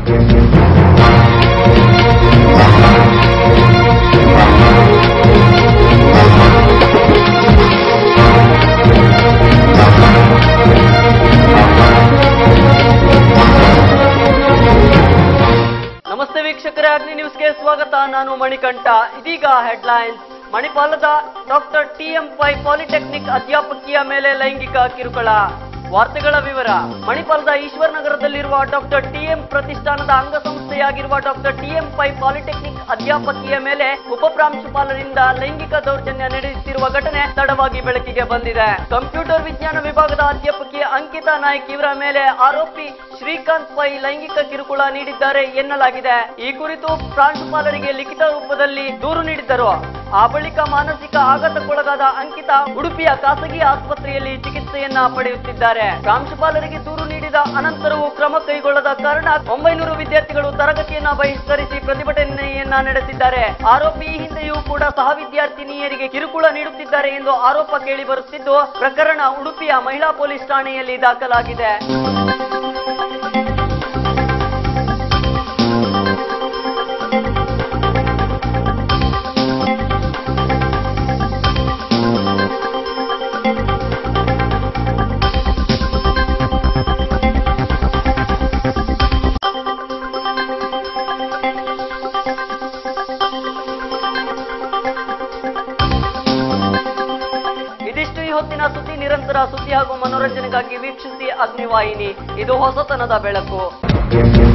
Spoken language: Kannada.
ನಮಸ್ತೆ ವೀಕ್ಷಕರೇ ಅಗ್ನಿ ನ್ಯೂಸ್ಗೆ ಸ್ವಾಗತ ನಾನು ಮಣಿಕಂಠ ಇದೀಗ ಹೆಡ್ಲೈನ್ಸ್ ಮಣಿಪಾಲದ doctor T M Pai polytechnic ಅಧ್ಯಾಪಕಿಯ ಮೇಲೆ ಲೈಂಗಿಕ ಕಿರುಕುಳ ವಾರ್ತೆಗಳ ವಿವರ ಮಣಿಪಾಲದ ಈಶ್ವರ್ ನಗರದಲ್ಲಿರುವ ಡಾಕ್ಟರ್ ಟಿ ಎಂ ಪ್ರತಿಷ್ಠಾನದ ಅಂಗಸಂಸ್ಥೆಯಾಗಿರುವ doctor T M Pai polytechnic ಅಧ್ಯಾಪಕಿಯ ಮೇಲೆ ಉಪಪ್ರಾಂಶುಪಾಲರಿಂದ ಲೈಂಗಿಕ ದೌರ್ಜನ್ಯ ನಡೆಯುತ್ತಿರುವ ಘಟನೆ ತಡವಾಗಿ ಬೆಳಕಿಗೆ ಬಂದಿದೆ ಕಂಪ್ಯೂಟರ್ ವಿಜ್ಞಾನ ವಿಭಾಗದ ಅಧ್ಯಾಪಕಿ ಅಂಕಿತಾ ನಾಯ್ಕ್ ಇವರ ಮೇಲೆ ಆರೋಪಿ ಶ್ರೀಕಾಂತ್ ಪೈ ಲೈಂಗಿಕ ಕಿರುಕುಳ ನೀಡಿದ್ದಾರೆ ಎನ್ನಲಾಗಿದೆ ಈ ಕುರಿತು ಪ್ರಾಂಶುಪಾಲರಿಗೆ ಲಿಖಿತ ರೂಪದಲ್ಲಿ ದೂರು ನೀಡಿದ್ದರು ಆ ಬಳಿಕ ಮಾನಸಿಕ ಆಘಾತಕ್ಕೊಳಗಾದ ಅಂಕಿತಾ ಉಡುಪಿಯ ಖಾಸಗಿ ಆಸ್ಪತ್ರೆಯಲ್ಲಿ ಚಿಕಿತ್ಸೆಯನ್ನ ಪಡೆಯುತ್ತಿದ್ದಾರೆ ಪ್ರಾಂಶುಪಾಲರಿಗೆ ದೂರು ನೀಡಿದ ಅನಂತರವೂ ಕ್ರಮ ಕೈಗೊಳ್ಳದ ಕಾರಣ ಒಂಬೈನೂರು ವಿದ್ಯಾರ್ಥಿಗಳು ತರಗತಿಯನ್ನ ಬಹಿಷ್ಕರಿಸಿ ಪ್ರತಿಭಟನೆಯನ್ನ ನಡೆಸಿದ್ದಾರೆ ಆರೋಪಿ ಈ ಹಿಂದೆಯೂ ಕೂಡ ಸಹ ವಿದ್ಯಾರ್ಥಿನಿಯರಿಗೆ ಕಿರುಕುಳ ನೀಡುತ್ತಿದ್ದಾರೆ ಎಂದು ಆರೋಪ ಕೇಳಿ ಬರುತ್ತಿದ್ದು ಪ್ರಕರಣ ಉಡುಪಿಯ ಮಹಿಳಾ ಪೊಲೀಸ್ ಠಾಣೆಯಲ್ಲಿ ದಾಖಲಾಗಿದೆ ಇದಿಷ್ಟು ಈ ಹೊತ್ತಿನ ಸುದ್ದಿ ನಿರಂತರ ಸುದ್ದಿ ಹಾಗೂ ಮನೋರಂಜನೆಗಾಗಿ ವೀಕ್ಷಿಸಿ ಅಗ್ನಿವಾಹಿನಿ ಇದು ಹೊಸತನದ ಬೆಳಕು